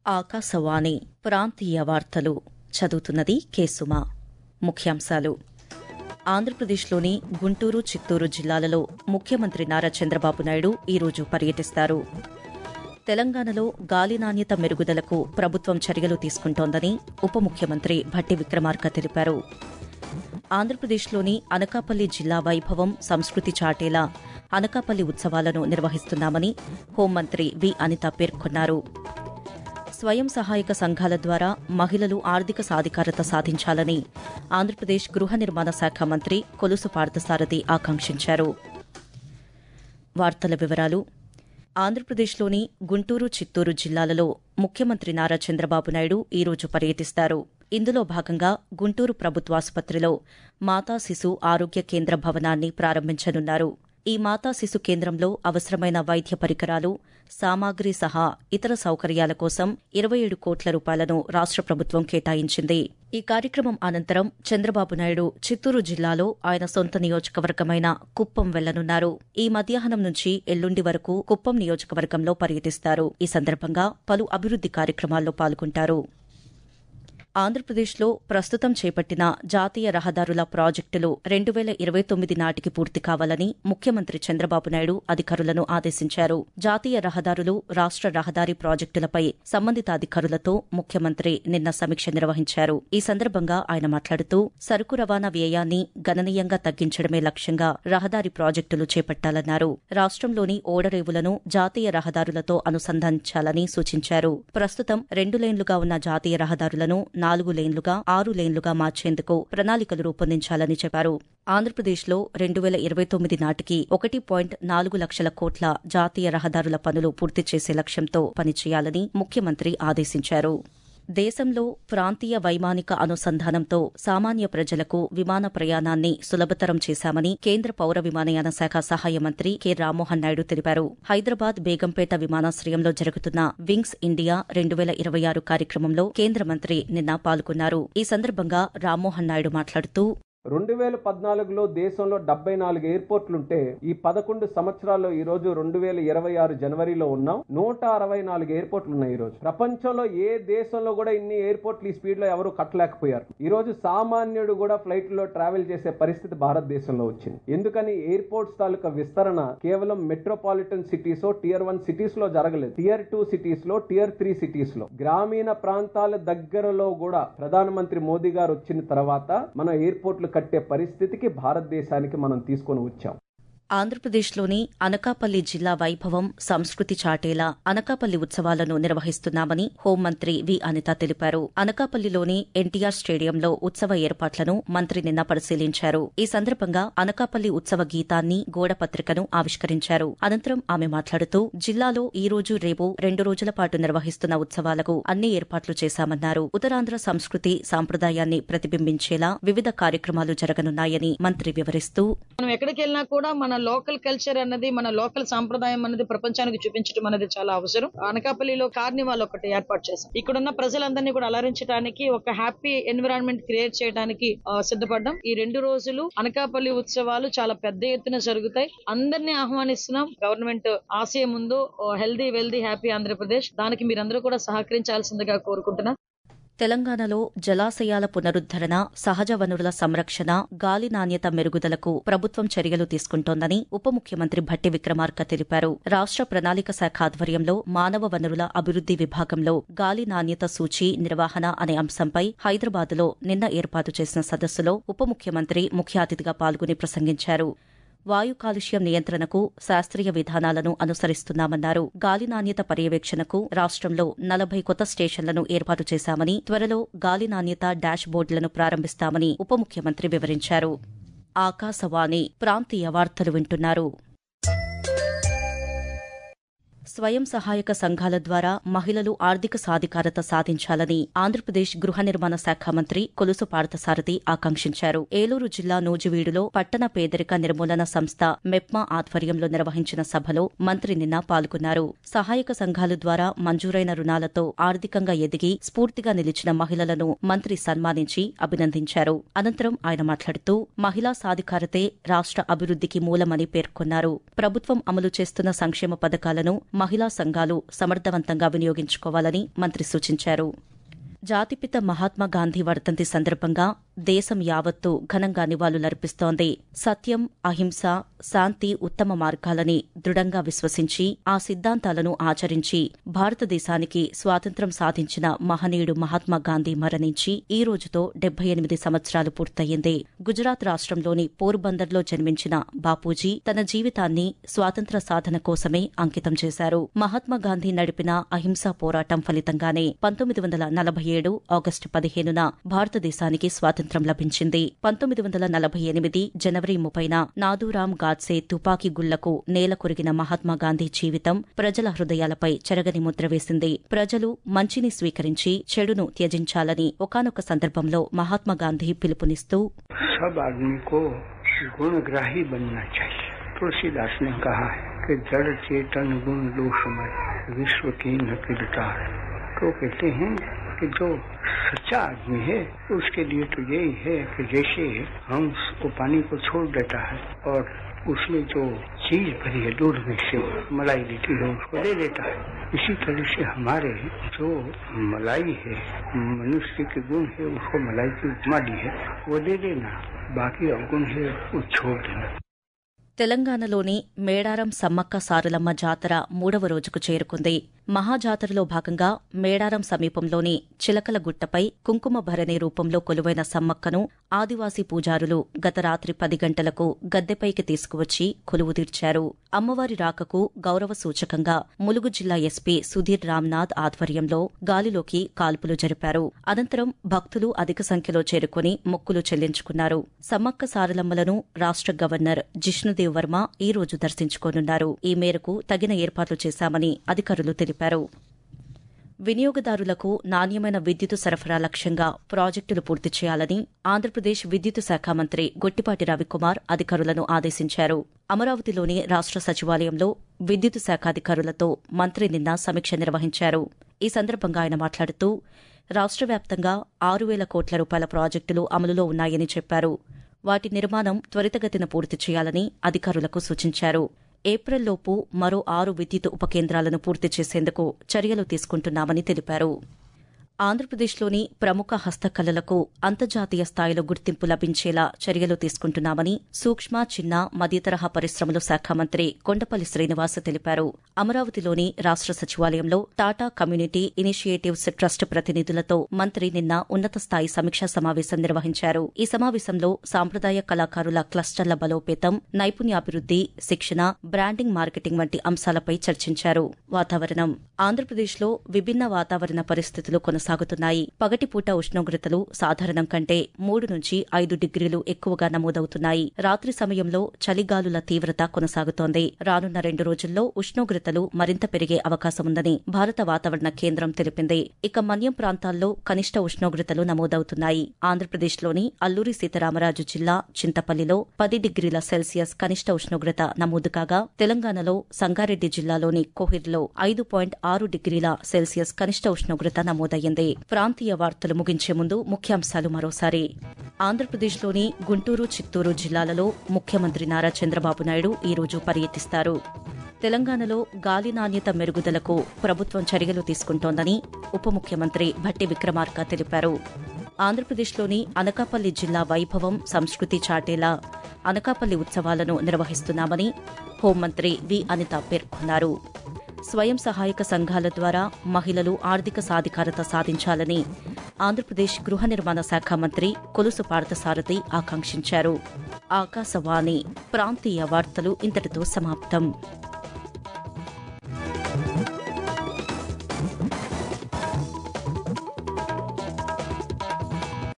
ఆకాశవాణి ప్రాంతీయ వార్తలు చదువుతున్నది కేసుమా ముఖ్యాంశాలు ఆంధ్రప్రదేశ్లోని గుంటూరు చిత్తూరు జిల్లాలలో ముఖ్యమంత్రి నారా చంద్రబాబు నాయుడు ఈరోజు పర్యటిస్తారు తెలంగాణలో గాలి నాణ్యత మెరుగుదలకు ప్రభుత్వం చర్యలు తీసుకుంటోందని ఉప ముఖ్యమంత్రి భట్టి విక్రమార్క తెలిపారు ఆంధ్రప్రదేశ్లోని అనకాపల్లి జిల్లా వైభవం సంస్కృతి చాటేలా అనకాపల్లి ఉత్సవాలను నిర్వహిస్తున్నామని హోంమంత్రి వి అనిత పేర్కొన్నారు స్వయం సహాయక సంఘాల ద్వారా మహిళలు ఆర్థిక సాధికారత సాధించాలని ఆంధ్రప్రదేశ్ గృహ నిర్మాణ శాఖ మంత్రి కొలుసు పార్థసారథి ఆకాంక్షించారు వార్తల వివరాలు ఆంధ్రప్రదేశ్లోని గుంటూరు చిత్తూరు జిల్లాలలో ముఖ్యమంత్రి నారా చంద్రబాబు నాయుడు ఈరోజు పర్యటిస్తారు ఇందులో భాగంగా గుంటూరు ప్రభుత్వాసుపత్రిలో మాతా శిశు ఆరోగ్య కేంద్ర భవనాన్ని ప్రారంభించనున్నారు ఈ మాతా శిశు కేంద్రంలో అవసరమైన వైద్య పరికరాలు సామాగ్రి సహా ఇతర సౌకర్యాల కోసం ఇరవై ఏడు కోట్ల రూపాయలను రాష్ట ప్రభుత్వం కేటాయించింది ఈ కార్యక్రమం అనంతరం చంద్రబాబు నాయుడు చిత్తూరు జిల్లాలో ఆయన సొంత నియోజకవర్గమైన కుప్పం వెళ్లనున్నారు ఈ మధ్యాహ్నం నుంచి ఎల్లుండి వరకు కుప్పం నియోజకవర్గంలో పర్యటిస్తారు ఈ సందర్భంగా పలు అభివృద్ది కార్యక్రమాల్లో పాల్గొంటారు ఆంధ్రప్రదేశ్లో ప్రస్తుతం చేపట్టిన జాతీయ రహదారుల ప్రాజెక్టులు రెండు వేల ఇరవై తొమ్మిది నాటికి పూర్తి కావాలని ముఖ్యమంత్రి చంద్రబాబు నాయుడు అధికారులను ఆదేశించారు జాతీయ రహదారులు రాష్ట రహదారి ప్రాజెక్టులపై సంబంధిత అధికారులతో ముఖ్యమంత్రి నిన్న సమీక్ష నిర్వహించారు ఈ సందర్భంగా ఆయన మాట్లాడుతూ సరుకు రవాణా వ్యయాన్ని గణనీయంగా తగ్గించడమే లక్ష్యంగా రహదారి ప్రాజెక్టులు చేపట్టాలన్నారు రాష్ట్రంలోని ఓడరేవులను జాతీయ రహదారులతో అనుసంధానించాలని సూచించారు ప్రస్తుతం రెండు లేన్లుగా ఉన్న జాతీయ రహదారులను నాలుగు లేన్లుగా ఆరు లేన్లుగా మార్చేందుకు ప్రణాళికలు రూపొందించాలని చెప్పారు ఆంధ్రప్రదేశ్లో రెండు వేల ఇరవై తొమ్మిది నాటికి ఒకటి పాయింట్ నాలుగు లక్షల కోట్ల జాతీయ రహదారుల పనులు పూర్తి చేసే లక్ష్యంతో పనిచేయాలని ముఖ్యమంత్రి ఆదేశించారు దేశంలో ప్రాంతీయ వైమానిక అనుసంధానంతో సామాన్య ప్రజలకు విమాన ప్రయాణాన్ని సులభతరం చేశామని కేంద్ర పౌర విమానయాన శాఖ సహాయ మంత్రి కె రామ్మోహన్ నాయుడు తెలిపారు హైదరాబాద్ బేగంపేట విమానాశ్రయంలో జరుగుతున్న వింగ్స్ ఇండియా రెండు వేల ఇరవై ఆరు కార్యక్రమంలో కేంద్ర మంత్రి నిన్న పాల్గొన్నారు ఈ సందర్భంగా రామ్మోహన్ నాయుడు మాట్లాడుతూ రెండు వేల పద్నాలుగులో దేశంలో డెబ్బై నాలుగు ఎయిర్పోర్ట్లుంటే ఈ పదకొండు సంవత్సరాల్లో ఈ రోజు రెండు వేల ఇరవై ఆరు జనవరిలో ఉన్నాం నూట అరవై నాలుగు ఎయిర్పోర్ట్లు ఉన్నాయి ఈ రోజు ప్రపంచంలో ఏ దేశంలో కూడా ఇన్ని ఎయిర్పోర్ట్లు ఈ స్పీడ్ లో ఎవరు కట్టలేకపోయారు ఈ రోజు సామాన్యుడు కూడా ఫ్లైట్ లో ట్రావెల్ చేసే పరిస్థితి భారతదేశంలో వచ్చింది ఎందుకని ఎయిర్పోర్ట్స్ తాలూకా విస్తరణ కేవలం metropolitan cities tier one cities లో జరగలేదు టియర్ టూ సిటీస్ లో టియర్ త్రీ సిటీస్ లో గ్రామీణ ప్రాంతాల దగ్గరలో కూడా ప్రధానమంత్రి మోదీ గారు వచ్చిన తర్వాత మన ఎయిర్పోర్ట్లు కట్టే పరిస్థితికి భారతదేశానికి మనం తీసుకొని వచ్చాం ఆంధ్రప్రదేశ్లోని అనకాపల్లి జిల్లా వైభవం సంస్కృతి చాటేలా అనకాపల్లి ఉత్సవాలను నిర్వహిస్తున్నామని హోంమంత్రి వి అనిత తెలిపారు అనకాపల్లిలోని ఎన్టీఆర్ స్టేడియంలో ఉత్సవ ఏర్పాట్లను మంత్రి నిన్న పరిశీలించారు ఈ సందర్భంగా అనకాపల్లి ఉత్సవ గీతాన్ని గోడపత్రికను ఆవిష్కరించారు అనంతరం ఆమె మాట్లాడుతూ జిల్లాలో ఈ రోజు రేపు రెండు రోజుల పాటు నిర్వహిస్తున్న ఉత్సవాలకు అన్ని ఏర్పాట్లు చేశామన్నారు ఉత్తరాంధ్ర సంస్కృతి సాంప్రదాయాన్ని ప్రతిబింబించేలా వివిధ కార్యక్రమాలు జరగనున్నాయని మంత్రి వివరిస్తూ మనం ఎక్కడికి వెళ్ళినా కూడా మన లోకల్ కల్చర్ అన్నది మన లోకల్ సాంప్రదాయం అన్నది ప్రపంచానికి చూపించడం అనేది చాలా అవసరం అనకాపల్లిలో కార్నివాల్ ఒకటి ఏర్పాటు చేశాం ఇక్కడున్న ప్రజలందరినీ కూడా అలరించడానికి ఒక హ్యాపీ ఎన్విరాన్మెంట్ క్రియేట్ చేయడానికి ఆ, సిద్ధపడ్డాం ఈ రెండు రోజులు అనకాపల్లి ఉత్సవాలు చాలా పెద్ద ఎత్తున జరుగుతాయి అందరినీ ఆహ్వానిస్తున్నాం గవర్నమెంట్ ఆశయం ముందు హెల్దీ వెల్దీ హ్యాపీ ఆంధ్రప్రదేశ్ దానికి మీరందరూ కూడా సహకరించాల్సిందిగా కోరుకుంటున్నా తెలంగాణలో జలాశయాల పునరుద్దరణ సహజ వనరుల సంరక్షణ గాలి నాణ్యత మెరుగుదలకు ప్రభుత్వం చర్యలు తీసుకుంటోందని ఉప ముఖ్యమంత్రి భట్టి విక్రమార్క తెలిపారు రాష్ట ప్రణాళిక శాఖ ఆధ్వర్యంలో మానవ వనరుల అభివృద్ది విభాగంలో గాలి నాణ్యత సూచి నిర్వహణ అనే అంశంపై హైదరాబాద్లో నిన్న ఏర్పాటు చేసిన సదస్సులో ఉప ముఖ్యమంత్రి ముఖ్య అతిథిగా పాల్గొని ప్రసంగించారు వాయు కాలుష్యం నియంత్రణకు శాస్త్రీయ విధానాలను అనుసరిస్తున్నామన్నారు గాలి నాణ్యత పర్యవేక్షణకు రాష్ట్రంలో నలభై కొత్త స్టేషన్లను ఏర్పాటు చేశామని త్వరలో గాలి నాణ్యత డాష్ బోర్డులను ప్రారంభిస్తామని ఉప ముఖ్యమంత్రి వివరించారు ఆకాశవాణి ప్రాంతీయ వార్తలు వింటున్నారు స్వయం సహాయక సంఘాల ద్వారా మహిళలు ఆర్థిక సాధికారత సాధించాలని ఆంధ్రప్రదేశ్ గృహ నిర్మాణ శాఖ మంత్రి కొలుసు పార్థసారథి ఆకాంక్షించారు ఏలూరు జిల్లా నూజివీడులో పట్టణ పేదరిక నిర్మూలన సంస్థ మెప్మా ఆధ్వర్యంలో నిర్వహించిన సభలో మంత్రి నిన్న పాల్గొన్నారు సహాయక సంఘాల ద్వారా మంజూరైన రుణాలతో ఆర్థికంగా ఎదిగి స్ఫూర్తిగా నిలిచిన మహిళలను మంత్రి సన్మానించి అభినందించారు అనంతరం ఆయన మాట్లాడుతూ మహిళా సాధికారతే రాష్ట్ర అభివృద్ధికి మూలమని పేర్కొన్నారు ప్రభుత్వం అమలు చేస్తున్న సంక్షేమ పథకాలను మహిళా సంఘాలు సమర్థవంతంగా వినియోగించుకోవాలని మంత్రి సూచించారు జాతిపిత మహాత్మా గాంధీ వర్ధంతి సందర్భంగా దేశం యావత్తు ఘనంగా నివాళులర్పిస్తోంది సత్యం అహింస శాంతి ఉత్తమ మార్గాలని దృఢంగా విశ్వసించి ఆ సిద్ధాంతాలను ఆచరించి భారతదేశానికి స్వాతంత్ర్యం సాధించిన మహనీయుడు మహాత్మా గాంధీ మరణించి ఈ రోజుతో డెబ్బై ఎనిమిది సంవత్సరాలు పూర్తయింది గుజరాత్ రాష్ట్రంలోని పోర్బందర్లో జన్మించిన బాపూజీ తన జీవితాన్ని స్వాతంత్ర సాధన కోసమే అంకితం చేశారు మహాత్మా గాంధీ నడిపిన అహింసా పోరాటం ఫలితంగానే పంతొమ్మిది వందల నలభై ఏడు ఆగస్టు పదిహేనున భారతదేశానికి స్వాతంత్ర్యం లభించింది పంతొమ్మిది వందల నలభై ఎనిమిది జనవరి ముప్పైన నాదూరాం గాడ్సే తుపాకీ గుళ్లకు నేల కొరిగిన మహాత్మా గాంధీ జీవితం ప్రజల హృదయాలపై చెరగని ముద్ర వేసింది ప్రజలు మంచిని స్వీకరించి చెడును త్యజించాలని ఒకానొక సందర్భంలో మహాత్మా గాంధీ పిలుపునిస్తూ सब आदमी को गुणग्राही बनना चाहिए तुलसीदास ने कहा है कि जड़ चेतन गुण दोषमय विश्व की नकिलकार तो कहते हैं कि जो सच्चा आदमी है उसके लिए तो यही है कि जैसे हंस वो पानी को छोड़ देता है और उसमें जो चीज भरी है दूध में से मलाई देती है उसको दे देता है इसी तरह से हमारे जो मलाई है मनुष्य के गुण है उसको मलाई की उपमा दी है वो दे देना बाकी अवगुण है वो छोड़ देना తెలంగాణలోని మేడారం సమ్మక్క సారలమ్మ జాతర మూడవ రోజుకు చేరుకుంది మహాజాతరలో భాగంగా మేడారం సమీపంలోని చిలకల గుట్టపై కుంకుమ భరణి రూపంలో కొలువైన సమ్మక్కను ఆదివాసీ పూజారులు గత రాత్రి పది గంటలకు గద్దెపైకి తీసుకువచ్చి కొలువు తీర్చారు అమ్మవారి రాకకు గౌరవ సూచకంగా ములుగు జిల్లా ఎస్పీ సుధీర్ రామ్నాథ్ ఆధ్వర్యంలో గాలిలోకి కాల్పులు జరిపారు అనంతరం భక్తులు అధిక సంఖ్యలో చేరుకుని మొక్కులు చెల్లించుకున్నారు సమ్మక్క సారలమ్మలను రాష్ట గవర్నర్ జిష్ణుదేవ్ వర్మ ఈ రోజు దర్శించుకోనున్నారు ఈ మేరకు తగిన ఏర్పాట్లు చేశామని అధికారులు తెలిపారు వినియోగదారులకు నాణ్యమైన విద్యుత్ సరఫరా లక్ష్యంగా ప్రాజెక్టులు పూర్తి చేయాలని ఆంధ్రప్రదేశ్ విద్యుత్ శాఖ మంత్రి గొట్టిపాటి రవికుమార్ అధికారులను ఆదేశించారు అమరావతిలోని రాష్ట సచివాలయంలో విద్యుత్ శాఖ అధికారులతో మంత్రి నిన్న సమీక్ష నిర్వహించారు ఈ సందర్భంగా ఆయన మాట్లాడుతూ రాష్ట్ర వ్యాప్తంగా ఆరు వేల కోట్ల రూపాయల ప్రాజెక్టులు అమలులో ఉన్నాయని చెప్పారు వాటి నిర్మాణం త్వరితగతిన పూర్తి చేయాలని అధికారులకు సూచించారు ఏప్రిల్లోపు మరో ఆరు విద్యుత్ ఉపకేంద్రాలను పూర్తి చేసేందుకు చర్యలు తీసుకుంటున్నామని తెలిపారు ఆంధ్రప్రదేశ్లోని ప్రముఖ హస్తకళలకు అంతర్జాతీయ స్థాయిలో గుర్తింపు లభించేలా చర్యలు తీసుకుంటున్నామని సూక్ష్మ చిన్న మధ్యతరహా పరిశ్రమల శాఖ మంత్రి కొండపల్లి శ్రీనివాస్ తెలిపారు అమరావతిలోని రాష్ట సచివాలయంలో టాటా కమ్యూనిటీ ఇనిషియేటివ్స్ ట్రస్ట్ ప్రతినిధులతో మంత్రి నిన్న ఉన్నత స్థాయి సమీక్షా సమావేశం నిర్వహించారు ఈ సమావేశంలో సాంప్రదాయ కళాకారుల క్లస్టర్ల బలోపేతం నైపుణ్యాభివృద్ది శిక్షణ బ్రాండింగ్ మార్కెటింగ్ వంటి అంశాలపై చర్చించారు వాతావరణం ఆంధ్రప్రదేశ్లో విభిన్న వాతావరణ పరిస్థితులు కొనసాగుతున్నాయి పగటిపూట ఉష్ణోగ్రతలు సాధారణం కంటే మూడు నుంచి ఐదు డిగ్రీలు ఎక్కువగా నమోదవుతున్నాయి రాత్రి సమయంలో చలిగాలుల తీవ్రత కొనసాగుతోంది రానున్న రెండు రోజుల్లో ఉష్ణోగ్రతలు మరింత పెరిగే అవకాశముందని భారత వాతావరణ కేంద్రం తెలిపింది ఇక మన్యం ప్రాంతాల్లో కనిష్ట ఉష్ణోగ్రతలు నమోదవుతున్నాయి ఆంధ్రప్రదేశ్లోని అల్లూరి సీతారామరాజు జిల్లా చింతపల్లిలో పది డిగ్రీల సెల్సియస్ కనిష్ట ఉష్ణోగ్రత నమోదు కాగా తెలంగాణలో సంగారెడ్డి జిల్లాలోని కోహిర్లో ఐదు పాయింట్ ఆరు డిగ్రీల సెల్సియస్ కనిష్ట ఉష్ణోగ్రత నమోదయ్యింది ప్రాంతీయ వార్తలు ముగించే ముందు ముఖ్యాంశాలు మరోసారి ఆంధ్రప్రదేశ్లోని గుంటూరు చిత్తూరు జిల్లాలలో ముఖ్యమంత్రి నారా చంద్రబాబు నాయుడు ఈ రోజు పర్యటిస్తారు తెలంగాణలో గాలి నాణ్యత మెరుగుదలకు ప్రభుత్వం చర్యలు తీసుకుంటోందని ఉప ముఖ్యమంత్రి భట్టి విక్రమార్క తెలిపారు ఆంధ్రప్రదేశ్లోని అనకాపల్లి జిల్లా వైభవం సంస్కృతి చాటేలా అనకాపల్లి ఉత్సవాలను నిర్వహిస్తున్నామని హోంమంత్రి వి అనిత పేర్కొన్నారు స్వయం సహాయక సంఘాల ద్వారా మహిళలు ఆర్థిక సాధికారత సాధించాలని ఆంధ్రప్రదేశ్ గృహ నిర్మాణ శాఖ మంత్రి కొలుసు పార్థసారథి ఆకాంక్షించారు ఆకాశవాణి ప్రాంతీయ వార్తలు ఇంతటితో సమాప్తం